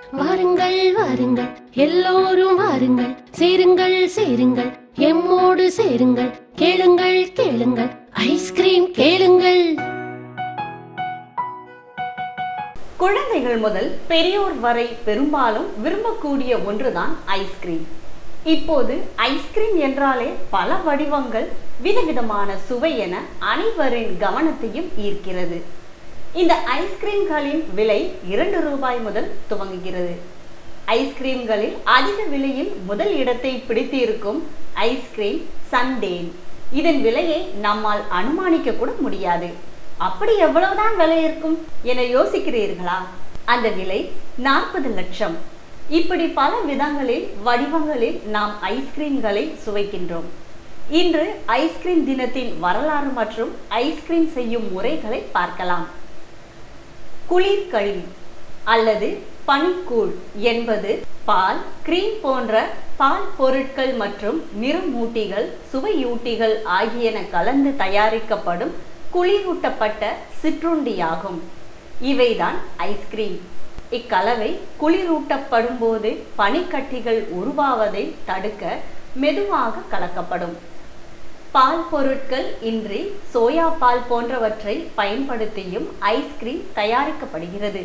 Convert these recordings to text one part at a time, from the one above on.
வாருங்கள் வாருங்கள் எல்லோரும் வாருங்கள் சேருங்கள் சேருங்கள் எம்மோடு சேருங்கள் கேளுங்கள் கேளுங்கள் ஐஸ்கிரீம் கேளுங்கள் குழந்தைகள் முதல் பெரியோர் வரை பெரும்பாலும் விரும்பக்கூடிய ஒன்றுதான் ஐஸ்கிரீம் இப்போது ஐஸ்கிரீம் என்றாலே பல வடிவங்கள் விதவிதமான சுவை என அனைவரின் கவனத்தையும் ஈர்க்கிறது இந்த ஐஸ்கிரீம்களின் விலை இரண்டு ரூபாய் முதல் துவங்குகிறது ஐஸ்கிரீம்களில் அதிக விலையில் முதல் இடத்தை பிடித்திருக்கும் ஐஸ்கிரீம் சண்டேன் இதன் விலையை நம்மால் அனுமானிக்க கூட முடியாது அப்படி எவ்வளவுதான் விலை இருக்கும் என யோசிக்கிறீர்களா அந்த விலை நாற்பது லட்சம் இப்படி பல விதங்களில் வடிவங்களில் நாம் ஐஸ்கிரீம்களை சுவைக்கின்றோம் இன்று ஐஸ்கிரீம் தினத்தின் வரலாறு மற்றும் ஐஸ்கிரீம் செய்யும் முறைகளை பார்க்கலாம் குளிர்களி அல்லது பனிக்கூழ் என்பது பால் கிரீம் போன்ற பால் பொருட்கள் மற்றும் நிறமூட்டிகள் சுவையூட்டிகள் ஆகியன கலந்து தயாரிக்கப்படும் குளிரூட்டப்பட்ட சிற்றுண்டியாகும் இவைதான் ஐஸ்கிரீம் இக்கலவை குளிரூட்டப்படும் போது பனிக்கட்டிகள் உருவாவதை தடுக்க மெதுவாக கலக்கப்படும் பால் பொருட்கள் இன்றி சோயா பால் போன்றவற்றை பயன்படுத்தியும் ஐஸ்கிரீம் தயாரிக்கப்படுகிறது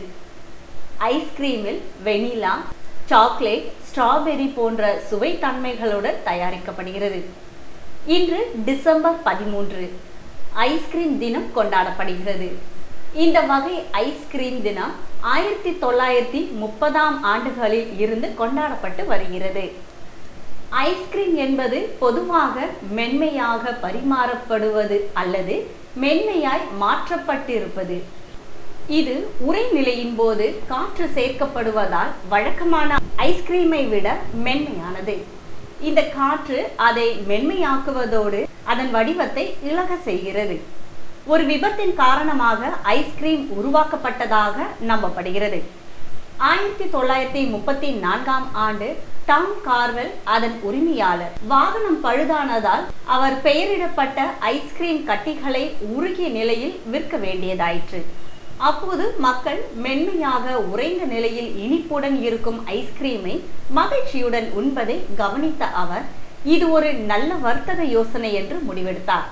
ஐஸ்கிரீமில் வெனிலா சாக்லேட் ஸ்ட்ராபெரி போன்ற சுவை தன்மைகளுடன் தயாரிக்கப்படுகிறது இன்று டிசம்பர் பதிமூன்று ஐஸ்கிரீம் தினம் கொண்டாடப்படுகிறது இந்த வகை ஐஸ்கிரீம் தினம் ஆயிரத்தி தொள்ளாயிரத்தி முப்பதாம் ஆண்டுகளில் இருந்து கொண்டாடப்பட்டு வருகிறது ஐஸ்கிரீம் என்பது பொதுவாக மென்மையாக பரிமாறப்படுவது அல்லது மென்மையாய் மாற்றப்பட்டிருப்பது இது உறைநிலையின் போது காற்று சேர்க்கப்படுவதால் வழக்கமான ஐஸ்கிரீமை விட மென்மையானது இந்த காற்று அதை மென்மையாக்குவதோடு அதன் வடிவத்தை இழக செய்கிறது ஒரு விபத்தின் காரணமாக ஐஸ்கிரீம் உருவாக்கப்பட்டதாக நம்பப்படுகிறது ஆயிரத்தி தொள்ளாயிரத்தி முப்பத்தி நான்காம் ஆண்டு டாம் கார்வெல் அதன் உரிமையாளர் வாகனம் பழுதானதால் அவர் பெயரிடப்பட்ட ஐஸ்கிரீம் கட்டிகளை உருகிய நிலையில் விற்க வேண்டியதாயிற்று அப்போது மக்கள் மென்மையாக உறைந்த நிலையில் இனிப்புடன் இருக்கும் ஐஸ்கிரீமை மகிழ்ச்சியுடன் உண்பதை கவனித்த அவர் இது ஒரு நல்ல வர்த்தக யோசனை என்று முடிவெடுத்தார்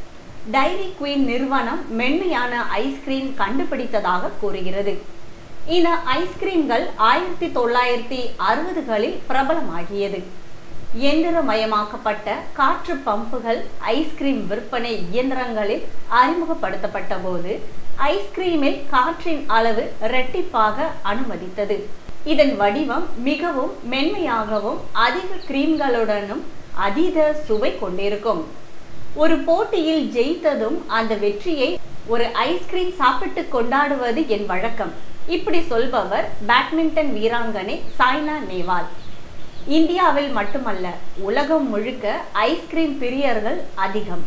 டைரி குயின் நிறுவனம் மென்மையான ஐஸ்கிரீம் கண்டுபிடித்ததாக கூறுகிறது இந்த ஐஸ்கிரீம்கள் ஆயிரத்தி தொள்ளாயிரத்தி அறுபதுகளில் பிரபலமாகியது இயந்திரமயமாக்கப்பட்ட காற்று பம்புகள் ஐஸ்கிரீம் விற்பனை இயந்திரங்களில் அறிமுகப்படுத்தப்பட்ட போது ஐஸ்கிரீமில் காற்றின் அளவு இரட்டிப்பாக அனுமதித்தது இதன் வடிவம் மிகவும் மென்மையாகவும் அதிக கிரீம்களுடனும் அதீத சுவை கொண்டிருக்கும் ஒரு போட்டியில் ஜெயித்ததும் அந்த வெற்றியை ஒரு ஐஸ்கிரீம் சாப்பிட்டு கொண்டாடுவது என் வழக்கம் இப்படி சொல்பவர் பேட்மிண்டன் வீராங்கனை சாய்னா நேவால் இந்தியாவில் மட்டுமல்ல உலகம் முழுக்க ஐஸ்கிரீம் பிரியர்கள் அதிகம்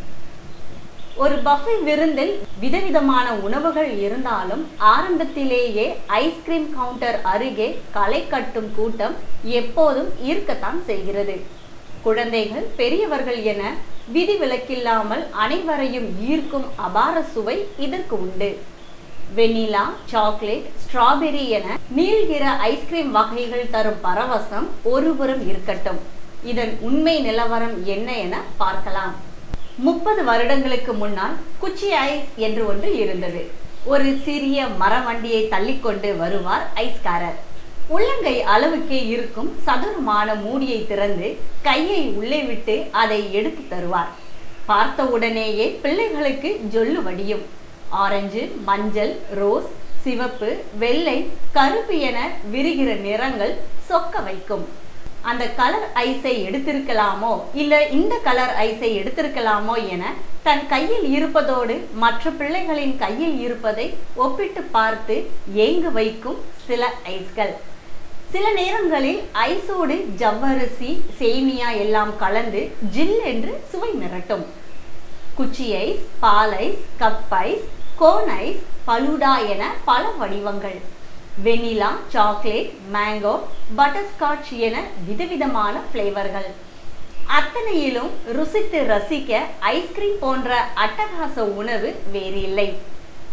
ஒரு பஃபே விருந்தில் விதவிதமான உணவுகள் இருந்தாலும் ஆரம்பத்திலேயே ஐஸ்கிரீம் கவுண்டர் அருகே களை கட்டும் கூட்டம் எப்போதும் ஈர்க்கத்தான் செய்கிறது குழந்தைகள் பெரியவர்கள் என விதிவிலக்கில்லாமல் அனைவரையும் ஈர்க்கும் அபார சுவை இதற்கு உண்டு வெனிலா சாக்லேட் ஸ்ட்ராபெரி என நீள்கிற ஐஸ்கிரீம் வகைகள் தரும் பரவசம் ஒருபுறம் இருக்கட்டும் இதன் உண்மை நிலவரம் என்ன என பார்க்கலாம் முப்பது வருடங்களுக்கு முன்னால் குச்சி ஐஸ் என்று ஒன்று இருந்தது ஒரு சிறிய மரவண்டியை தள்ளிக்கொண்டு வருவார் ஐஸ்காரர் உள்ளங்கை அளவுக்கே இருக்கும் சதுரமான மூடியை திறந்து கையை உள்ளே விட்டு அதை எடுத்து தருவார் பார்த்த உடனேயே பிள்ளைகளுக்கு ஜொல்லு வடியும் ஆரஞ்சு மஞ்சள் ரோஸ் சிவப்பு வெள்ளை கருப்பு என விரிகிற நிறங்கள் சொக்க வைக்கும் அந்த கலர் ஐஸை எடுத்திருக்கலாமோ இல்ல இந்த கலர் ஐஸை எடுத்திருக்கலாமோ என தன் கையில் இருப்பதோடு மற்ற பிள்ளைகளின் கையில் இருப்பதை ஒப்பிட்டு பார்த்து ஏங்க வைக்கும் சில ஐஸ்கள் சில நேரங்களில் ஐஸோடு ஜவ்வரிசி சேமியா எல்லாம் கலந்து ஜில் என்று சுவை மிரட்டும் குச்சி ஐஸ் பால் ice cup ice cone ice falooda என பல வடிவங்கள் வெனிலா சாக்லேட் மேங்கோ பட்டர்ஸ்காட்ச் என விதவிதமான ஃப்ளேவர்கள் அத்தனையிலும் ருசித்து ரசிக்க ஐஸ்கிரீம் போன்ற அட்டகாச உணவு வேறில்லை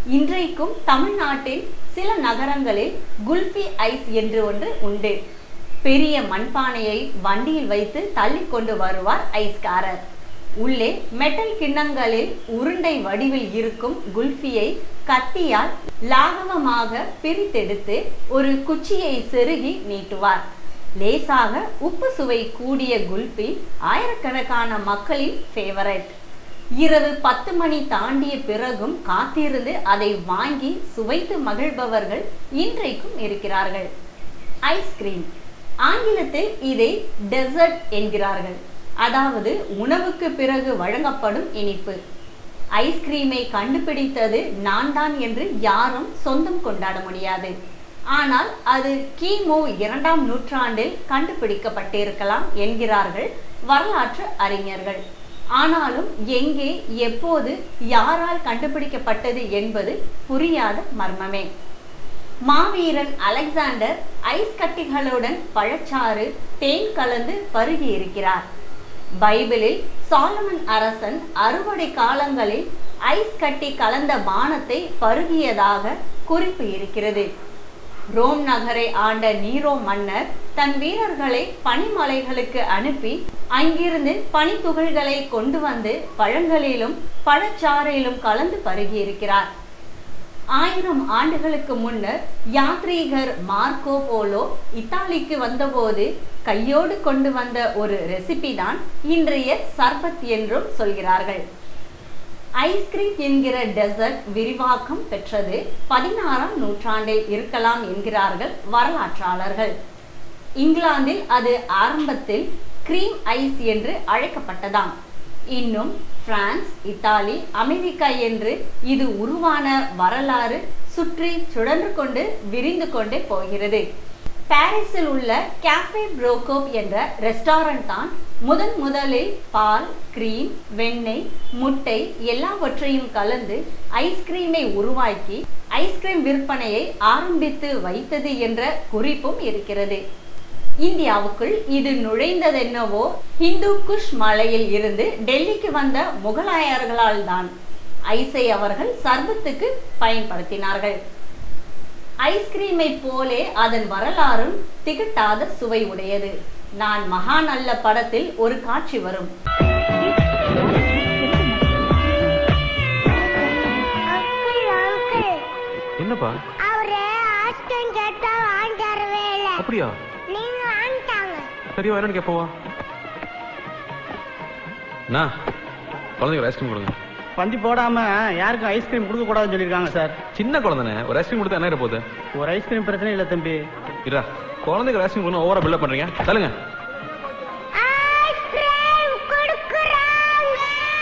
இன்றைக்கும் தமிழ்நாட்டில் சில நகரங்களில் குல்ஃபி ஐஸ் என்று ஒன்று உண்டு பெரிய மண்பானையை வண்டியில் வைத்து தள்ளி கொண்டு வருவார் ஐஸ்காரர் உள்ளே மெட்டல் கிண்ணங்களில் உருண்டை வடிவில் இருக்கும் குல்ஃபியை கத்தியால் லாகவமாக பிரித்தெடுத்து ஒரு குச்சியை செருகி நீட்டுவார் லேசாக உப்பு சுவை கூடிய குல்பி ஆயிரக்கணக்கான மக்களின் ஃபேவரட் இரவு பத்து மணி தாண்டிய பிறகும் காத்திருந்து அதை வாங்கி சுவைத்து மகிழ்பவர்கள் இன்றைக்கும் இருக்கிறார்கள் ஐஸ்கிரீம் ஆங்கிலத்தில் இதை டெசர்ட் என்கிறார்கள் அதாவது உணவுக்கு பிறகு வழங்கப்படும் இனிப்பு ஐஸ்கிரீமை கண்டுபிடித்தது நான் தான் என்று யாரும் சொந்தம் கொண்டாட முடியாது ஆனால் அது கிமு இரண்டாம் நூற்றாண்டில் கண்டுபிடிக்கப்பட்டிருக்கலாம் என்கிறார்கள் வரலாற்று அறிஞர்கள் ஆனாலும் எங்கே எப்போது யாரால் கண்டுபிடிக்கப்பட்டது என்பது புரியாத மர்மமே மாவீரன் அலெக்சாண்டர் ஐஸ் கட்டிகளுடன் பழச்சாறு தேன் கலந்து பருகி இருக்கிறார் பைபிளில் சாலமன் அரசன் அறுவடை காலங்களில் ஐஸ் கட்டி கலந்த பானத்தை பருகியதாக குறிப்பு இருக்கிறது ரோம் நகரை ஆண்ட நீரோ மன்னர் தன் வீரர்களை பனிமலைகளுக்கு அனுப்பி அங்கிருந்து பனித்துகள்களை கொண்டு வந்து பழங்களிலும் பழச்சாறிலும் கலந்து பருகியிருக்கிறார் ஆயிரம் ஆண்டுகளுக்கு முன்னர் யாத்ரீகர் மார்க்கோ போலோ இத்தாலிக்கு வந்தபோது கையோடு கொண்டு வந்த ஒரு ரெசிபி தான் இன்றைய சர்பத் என்றும் சொல்கிறார்கள் ஐஸ்கிரீம் என்கிற டெசர்ட் விரிவாக்கம் பெற்றது பதினாறாம் நூற்றாண்டில் இருக்கலாம் என்கிறார்கள் வரலாற்றாளர்கள் இங்கிலாந்தில் அது ஆரம்பத்தில் கிரீம் ஐஸ் என்று அழைக்கப்பட்டதாம் இன்னும் பிரான்ஸ் இத்தாலி அமெரிக்கா என்று இது உருவான வரலாறு சுற்றி சுழன்று கொண்டு விரிந்து கொண்டே போகிறது பாரிஸில் உள்ள கேஃபே புரோகோப் என்ற ரெஸ்டாரண்ட் தான் முதன் முதலில் பால் கிரீம் வெண்ணெய் முட்டை எல்லாவற்றையும் கலந்து ஐஸ்கிரீமை உருவாக்கி ஐஸ்கிரீம் விற்பனையை ஆரம்பித்து வைத்தது என்ற குறிப்பும் இருக்கிறது இந்தியாவுக்குள் இது நுழைந்ததென்னவோ ஹிந்து குஷ் மலையில் இருந்து டெல்லிக்கு வந்த முகலாயர்களால் தான் ஐஸை அவர்கள் சர்பத்துக்கு பயன்படுத்தினார்கள் ஐஸ்கிரீமை போலே அதன் வரலாறும் திகட்டாத சுவை உடையது நான் மகான் அல்ல படத்தில் ஒரு காட்சி வரும் அங்கிள் அங்கிள் என்னப்பா அவரு ஐஸ்கிரீம் கேட்டா வாங்கி தரவே இல்ல அப்படியா நீங்க வாங்கிட்டாங்க சரி வரேன்னு கேப்பவா அண்ணா குழந்தைங்க ஐஸ்கிரீம் கொடுங்க பந்தி போடாம யாருக்கும் ஐஸ்கிரீம் கொடுக்க கூடாதுன்னு சொல்லியிருக்காங்க சார் சின்ன குழந்தைனே ஒரு ஐஸ்கிரீம் கொடுத்தா என்ன ஆயிட போகுது ஒரு ஐஸ்கிரீம் பிரச்சனை இல்லை தம்பி இரா குழந்தைங்க ஐஸ்கிரீம் கொடுங்க ஓவரா பில்டப் பண்றீங்க தள்ளுங்க ஐஸ்கிரீம் கொடுக்குறாங்க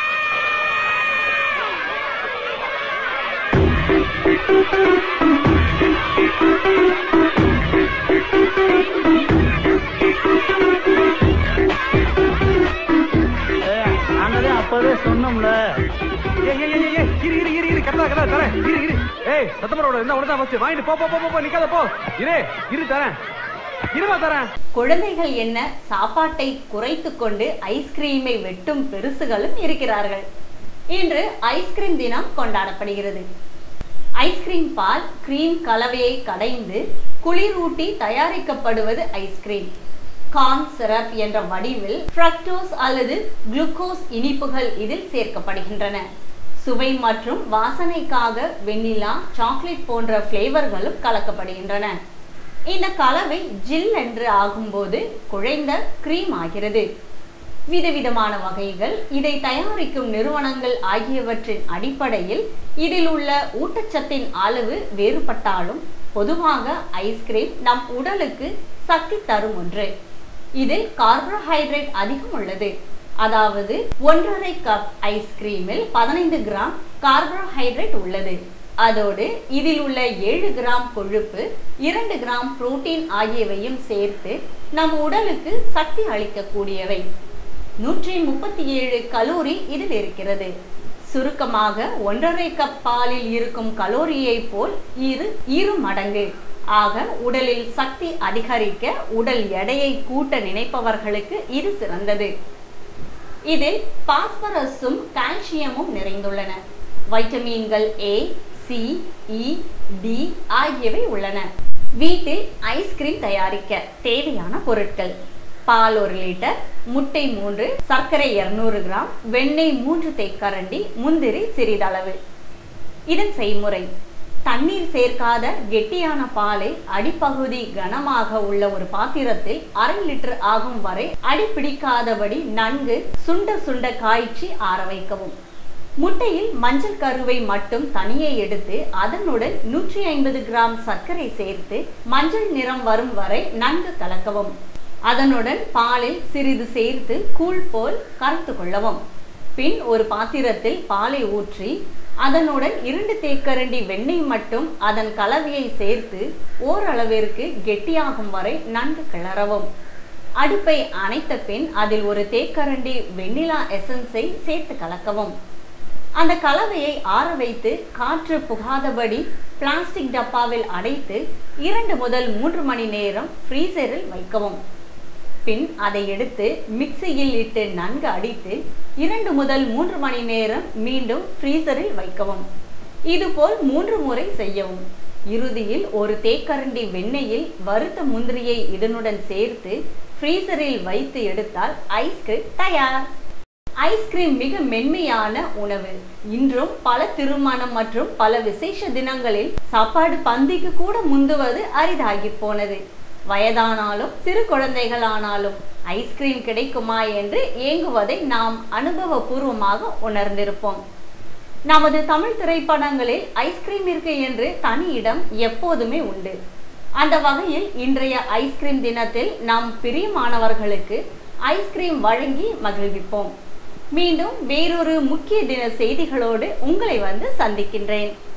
ஏய், நாங்களே அப்பவே சொன்னோம்ல ஏய் ஏய் ஏய் ஏய் இரு இரு இரு இரு கரெக்டா கரெக்டா தரேன் இரு இரு ஏய் சத்தமரோட என்ன உடனே ஃபர்ஸ்ட் வாங்கிட்டு போ போ போ, போ போ நிக்காத போ இரு இரு தரேன் இருமா தரேன் குழந்தைகள் என்ன சாப்பாட்டை குறைத்து கொண்டு ஐஸ்கிரீமை வெட்டும் பெருசுகளும் இருக்கிறார்கள் இன்று ஐஸ்கிரீம் தினம் கொண்டாடப்படுகிறது ஐஸ்கிரீம் பால் கிரீம் கலவையை கடைந்து குளிரூட்டி தயாரிக்கப்படுவது ஐஸ்கிரீம் கார்ன் சிரப் என்ற வடிவில் ஃப்ரக்டோஸ் அல்லது குளுக்கோஸ் இனிப்புகள் இதில் சேர்க்கப்படுகின்றன சுவை மற்றும் வாசனைக்காக வெண்ணிலா சாக்லேட் போன்ற ஃப்ளேவர்களும் கலக்கப்படுகின்றன இந்த கலவை ஜில் என்று ஆகும்போது குழைந்த கிரீம் ஆகிறது விதவிதமான வகைகள் இதை தயாரிக்கும் நிறுவனங்கள் ஆகியவற்றின் அடிப்படையில் இதில் உள்ள ஊட்டச்சத்தின் அளவு வேறுபட்டாலும் பொதுவாக ஐஸ்கிரீம் நம் உடலுக்கு சக்தி தரும் ஒன்று இதில் கார்போஹைட்ரேட் அதிகம் உள்ளது அதாவது ஒன்றரை கப் ஐஸ்கிரீமில் பதினைந்து கிராம் கார்போஹைட்ரேட் உள்ளது அதோடு இதில் உள்ள ஏழு கிராம் கொழுப்பு இரண்டு கிராம் புரோட்டீன் ஆகியவையும் சேர்த்து நம் உடலுக்கு சக்தி அளிக்கக்கூடியவை நூற்றி முப்பத்தி ஏழு கலோரி இதில் இருக்கிறது சுருக்கமாக ஒன்றரை கப் பாலில் இருக்கும் கலோரியை போல் இரு இரு மடங்கு ஆக உடலில் சக்தி அதிகரிக்க உடல் எடையை கூட்ட நினைப்பவர்களுக்கு இது சிறந்தது இதில் பாஸ்பரஸும் கால்சியமும் நிறைந்துள்ளன வைட்டமின்கள் ஏ சி இ டி ஆகியவை உள்ளன வீட்டில் ஐஸ்கிரீம் தயாரிக்க தேவையான பொருட்கள் பால் ஒரு லிட்டர் முட்டை மூன்று சர்க்கரை 200 கிராம் வெண்ணெய் மூன்று தேக்கரண்டி முந்திரி சிறிதளவு இதன் செய்முறை தண்ணீர் சேர்க்காத கெட்டியான பாலை அடிப்பகுதி கனமாக உள்ள ஒரு பாத்திரத்தில் அரை லிட்டர் ஆகும் வரை அடிப்பிடிக்காதபடி நன்கு சுண்ட சுண்ட காய்ச்சி ஆற வைக்கவும் முட்டையில் மஞ்சள் கருவை மட்டும் தனியே எடுத்து அதனுடன் நூற்றி ஐம்பது கிராம் சர்க்கரை சேர்த்து மஞ்சள் நிறம் வரும் வரை நன்கு கலக்கவும் அதனுடன் பாலில் சிறிது சேர்த்து கூழ் போல் கரைத்து கொள்ளவும் பின் ஒரு பாத்திரத்தில் பாலை ஊற்றி அதனுடன் இரண்டு தேக்கரண்டி வெண்ணெய் மட்டும் அதன் கலவையை சேர்த்து ஓரளவிற்கு கெட்டியாகும் வரை நன்கு கிளறவும் அடுப்பை அணைத்த பின் அதில் ஒரு தேக்கரண்டி வெண்ணிலா எசன்ஸை சேர்த்து கலக்கவும் அந்த கலவையை ஆற வைத்து காற்று புகாதபடி பிளாஸ்டிக் டப்பாவில் அடைத்து இரண்டு முதல் மூன்று மணி நேரம் ஃப்ரீசரில் வைக்கவும் பின் அதை எடுத்து மிக்சியில் இட்டு நன்கு அடித்து இரண்டு முதல் மூன்று மணி நேரம் மீண்டும் ஃப்ரீசரில் வைக்கவும் இதுபோல் மூன்று முறை செய்யவும் இறுதியில் ஒரு தேக்கரண்டி வெண்ணெயில் வறுத்த முந்திரியை இதனுடன் சேர்த்து ஃப்ரீசரில் வைத்து எடுத்தால் ஐஸ்கிரீம் தயார் ஐஸ்கிரீம் மிக மென்மையான உணவு இன்றும் பல திருமணம் மற்றும் பல விசேஷ தினங்களில் சாப்பாடு பந்திக்கு கூட முந்துவது அரிதாகி போனது வயதானாலும் சிறு குழந்தைகளானாலும் ஐஸ்கிரீம் கிடைக்குமா என்று ஏங்குவதை நாம் அனுபவபூர்வமாக உணர்ந்திருப்போம் நமது தமிழ் திரைப்படங்களில் ஐஸ்கிரீமிற்கு என்று தனி இடம் எப்போதுமே உண்டு அந்த வகையில் இன்றைய ஐஸ்கிரீம் தினத்தில் நாம் பிரியமானவர்களுக்கு ஐஸ்கிரீம் வழங்கி மகிழ்விப்போம் மீண்டும் வேறொரு முக்கிய தின செய்திகளோடு உங்களை வந்து சந்திக்கின்றேன்